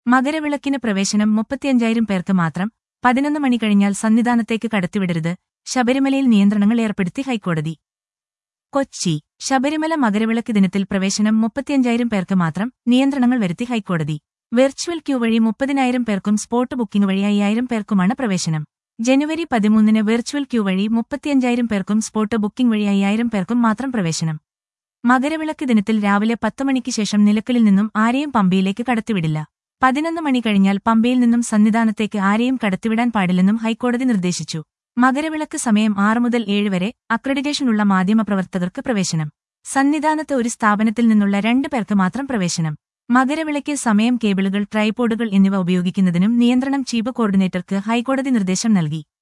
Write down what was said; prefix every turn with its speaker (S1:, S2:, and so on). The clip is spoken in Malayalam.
S1: മകരവിളക്കിന് പ്രവേശനം മുപ്പത്തിയഞ്ചായിരം പേർക്ക് മാത്രം പതിനൊന്ന് മണി കഴിഞ്ഞാൽ സന്നിധാനത്തേക്ക് കടത്തിവിടരുത് ശബരിമലയിൽ നിയന്ത്രണങ്ങൾ ഏർപ്പെടുത്തി ഹൈക്കോടതി കൊച്ചി ശബരിമല മകരവിളക്ക് ദിനത്തിൽ പ്രവേശനം മുപ്പത്തിയഞ്ചായിരം പേർക്ക് മാത്രം നിയന്ത്രണങ്ങൾ വരുത്തി ഹൈക്കോടതി വെർച്വൽ ക്യൂ വഴി മുപ്പതിനായിരം പേർക്കും സ്പോട്ട് ബുക്കിംഗ് വഴി അയ്യായിരം പേർക്കുമാണ് പ്രവേശനം ജനുവരി പതിമൂന്നിന് വെർച്വൽ ക്യൂ വഴി മുപ്പത്തിയഞ്ചായിരം പേർക്കും സ്പോട്ട് ബുക്കിംഗ് വഴി അയ്യായിരം പേർക്കും മാത്രം പ്രവേശനം മകരവിളക്ക് ദിനത്തിൽ രാവിലെ പത്ത് മണിക്ക് ശേഷം നിലക്കലിൽ നിന്നും ആരെയും പമ്പയിലേക്ക് കടത്തിവിടില്ല പതിനൊന്ന് മണി കഴിഞ്ഞാൽ പമ്പയിൽ നിന്നും സന്നിധാനത്തേക്ക് ആരെയും കടത്തിവിടാൻ പാടില്ലെന്നും ഹൈക്കോടതി നിർദ്ദേശിച്ചു മകരവിളക്ക് സമയം ആറ് മുതൽ ഏഴ് വരെ അക്രഡിറ്റേഷനുള്ള മാധ്യമപ്രവർത്തകർക്ക് പ്രവേശനം സന്നിധാനത്ത് ഒരു സ്ഥാപനത്തിൽ നിന്നുള്ള രണ്ട് പേർക്ക് മാത്രം പ്രവേശനം മകരവിളയ്ക്ക് സമയം കേബിളുകൾ ട്രൈപോഡുകൾ എന്നിവ ഉപയോഗിക്കുന്നതിനും നിയന്ത്രണം ചീഫ് കോർഡിനേറ്റർക്ക് ഹൈക്കോടതി നിർദ്ദേശം നൽകി